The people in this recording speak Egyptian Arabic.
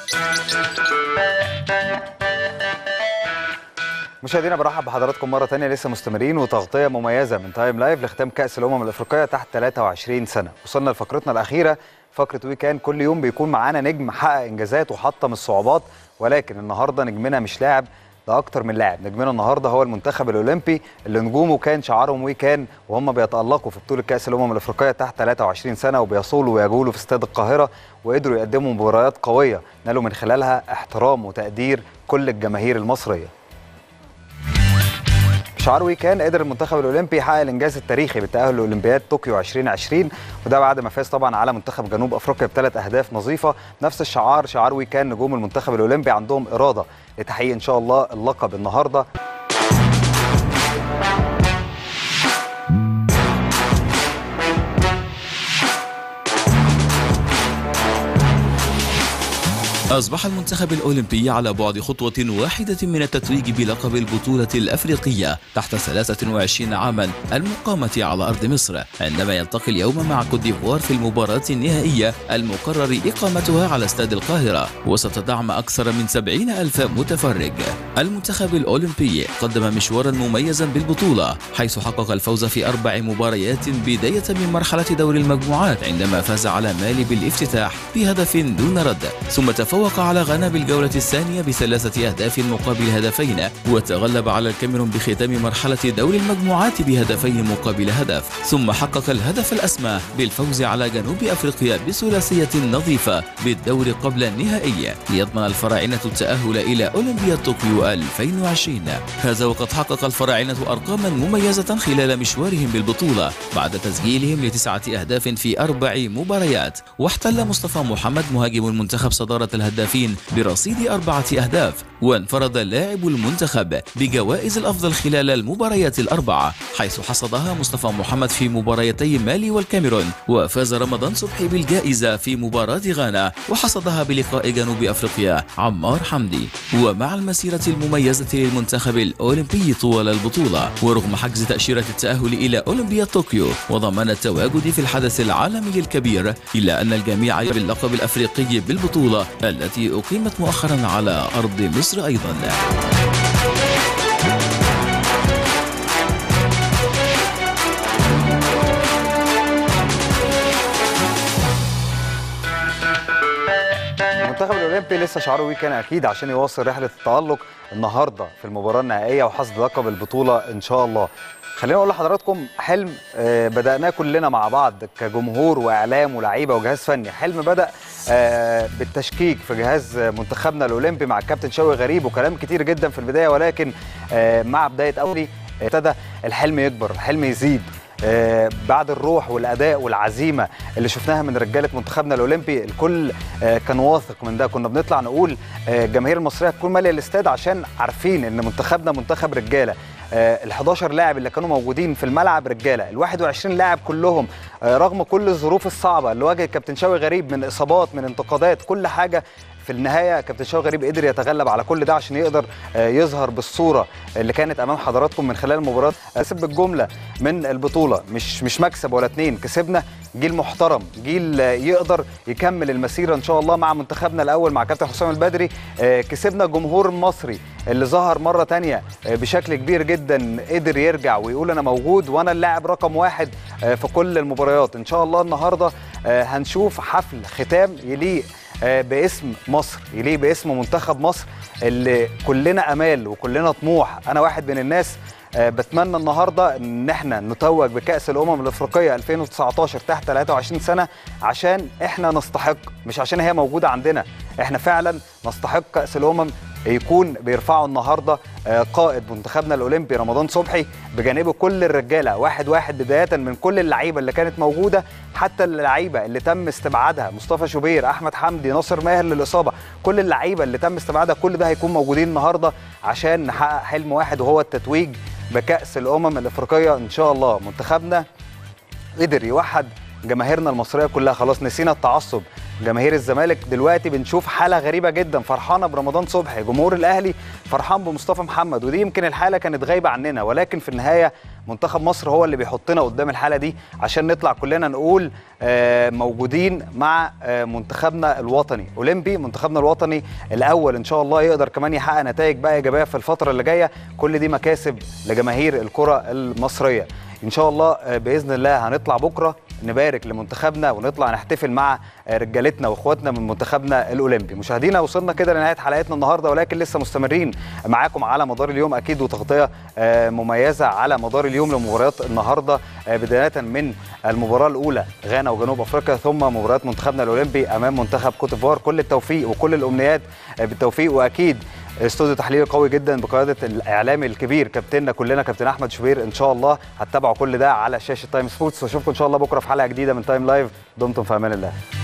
مشاهدينا برحب بحضراتكم مره ثانيه لسه مستمرين وتغطيه مميزه من تايم لايف لختام كاس الامم الافريقيه تحت 23 سنه وصلنا لفقرتنا الاخيره فقره ويكان كل يوم بيكون معانا نجم حقق انجازات وحطم الصعوبات ولكن النهارده نجمنا مش لاعب ده اكتر من لاعب نجمنا النهارده هو المنتخب الاولمبي اللي نجومه كان شعارهم ويكان وهم بيتالقوا في بطوله كاس الامم الافريقيه تحت 23 سنه وبيصولوا ويجولوا في استاد القاهره وقدروا يقدموا مباريات قويه نالوا من خلالها احترام وتقدير كل الجماهير المصريه شعار ويكان قدر المنتخب الاولمبي يحقق الانجاز التاريخي بالتاهل لاولمبياد طوكيو 2020 وده بعد ما فاز طبعا على منتخب جنوب افريقيا بثلاث اهداف نظيفه نفس الشعار شعار ويكان نجوم المنتخب الاولمبي عندهم اراده لتحقيق ان شاء الله اللقب النهارده أصبح المنتخب الأولمبي على بعد خطوة واحدة من التتويج بلقب البطولة الأفريقية تحت 23 عاما المقامة على أرض مصر عندما يلتقي اليوم مع كوت ديفوار في المباراة النهائية المقرر إقامتها على استاد القاهرة وسط دعم أكثر من 70 ألف متفرج المنتخب الأولمبي قدم مشوارا مميزا بالبطولة حيث حقق الفوز في أربع مباريات بداية من مرحلة دور المجموعات عندما فاز على مالي بالافتتاح بهدف دون رد ثم تفوق تفوق على غانا بالجولة الثانية بثلاثة أهداف مقابل هدفين وتغلب على الكاميرون بختام مرحلة دور المجموعات بهدفين مقابل هدف ثم حقق الهدف الأسمى بالفوز على جنوب أفريقيا بثلاثية نظيفة بالدور قبل النهائي ليضمن الفراعنة التأهل إلى أولمبياد طوكيو 2020 هذا وقد حقق الفراعنة أرقاما مميزة خلال مشوارهم بالبطولة بعد تسجيلهم لتسعة أهداف في أربع مباريات واحتل مصطفى محمد مهاجم المنتخب صدارة الهدافين برصيد أربعة أهداف وانفرد لاعب المنتخب بجوائز الأفضل خلال المباريات الأربعة حيث حصدها مصطفى محمد في مباريتي مالي والكاميرون وفاز رمضان صبحي بالجائزة في مباراة غانا وحصدها بلقاء جنوب أفريقيا عمار حمدي ومع المسيرة المميزة للمنتخب الأولمبي طوال البطولة ورغم حجز تأشيرة التأهل إلى أولمبياد طوكيو وضمان التواجد في الحدث العالمي الكبير إلا أن الجميع باللقب الأفريقي بالبطولة التي أقيمت مؤخرا على أرض مصر أيضا المنتخب الاولمبي لسه شعاره ويكان اكيد عشان يواصل رحله التالق النهارده في المباراه النهائيه وحصد لقب البطوله ان شاء الله خليني اقول لحضراتكم حلم آه، بدأناه كلنا مع بعض كجمهور واعلام ولاعيبه وجهاز فني حلم بدأ آه، بالتشكيك في جهاز منتخبنا الاولمبي مع الكابتن شوقي غريب وكلام كتير جدا في البدايه ولكن آه، مع بدايه اولي ابتدى الحلم يكبر الحلم يزيد آه، بعد الروح والاداء والعزيمه اللي شفناها من رجاله منتخبنا الاولمبي الكل آه، كان واثق من ده كنا بنطلع نقول آه، الجماهير المصريه تكون ماليه الاستاد عشان عارفين ان منتخبنا منتخب رجاله ال 11 لاعب اللي كانوا موجودين في الملعب رجاله ال 21 لاعب كلهم آه، رغم كل الظروف الصعبه اللي واجه الكابتن شوقي غريب من اصابات من انتقادات كل حاجه في النهايه كابتن شوقي غريب قدر يتغلب على كل ده عشان يقدر آه، يظهر بالصوره اللي كانت امام حضراتكم من خلال المباراه كسب بالجمله من البطوله مش مش مكسب ولا اتنين كسبنا جيل محترم جيل آه، يقدر يكمل المسيره ان شاء الله مع منتخبنا الاول مع كابتن حسام البدري آه، كسبنا الجمهور المصري اللي ظهر مره تانية آه، بشكل كبير جدا قدر يرجع ويقول انا موجود وانا اللاعب رقم واحد آه، في كل المباريات ان شاء الله النهارده آه، هنشوف حفل ختام يليق آه، باسم مصر يليق باسم منتخب مصر اللي كلنا امال وكلنا طموح انا واحد من الناس آه، بتمنى النهارده ان احنا نتوج بكاس الامم الافريقيه 2019 تحت 23 سنه عشان احنا نستحق مش عشان هي موجوده عندنا احنا فعلا نستحق كاس الامم يكون بيرفعوا النهارده آه، قائد منتخبنا الاولمبي رمضان صبحي بجانبه كل الرجاله واحد واحد بدايه من كل اللعيبه اللي كانت موجوده حتى اللعيبه اللي تم استبعادها مصطفى شوبير احمد حمدي ناصر ماهر للاصابه كل اللعيبه اللي تم استبعادها كل ده هيكون موجودين النهارده عشان نحقق حلم واحد وهو التتويج بكاس الامم الافريقيه ان شاء الله منتخبنا قدر يوحد جماهيرنا المصريه كلها خلاص نسينا التعصب جماهير الزمالك دلوقتي بنشوف حاله غريبه جدا فرحانه برمضان صبحي جمهور الاهلي فرحان بمصطفى محمد ودي يمكن الحاله كانت غايبه عننا ولكن في النهايه منتخب مصر هو اللي بيحطنا قدام الحاله دي عشان نطلع كلنا نقول آه، موجودين مع آه، منتخبنا الوطني اولمبي منتخبنا الوطني الاول ان شاء الله يقدر كمان يحقق نتائج بقى ايجابيه في الفتره اللي جايه كل دي مكاسب لجماهير الكره المصريه ان شاء الله آه، باذن الله هنطلع بكره نبارك لمنتخبنا ونطلع نحتفل مع آه، رجالتنا واخواتنا من منتخبنا الاولمبي مشاهدينا وصلنا كده لنهايه حلقتنا النهارده ولكن لسه مستمرين معاكم على مدار اليوم اكيد وتغطيه آه، مميزه على مدار اليوم لمباريات النهارده آه، بدايه من المباراه الاولى غانا وجنوب افريقيا ثم مباريات منتخبنا الاولمبي امام منتخب كوت ديفوار كل التوفيق وكل الامنيات آه، بالتوفيق واكيد استوديو تحليلي قوي جدا بقياده الاعلامي الكبير كابتننا كلنا كابتن احمد شوبير ان شاء الله هتتابعوا كل ده على شاشه تايم سبورتس واشوفكم ان شاء الله بكره في حلقه جديده من تايم لايف دمتم في امان الله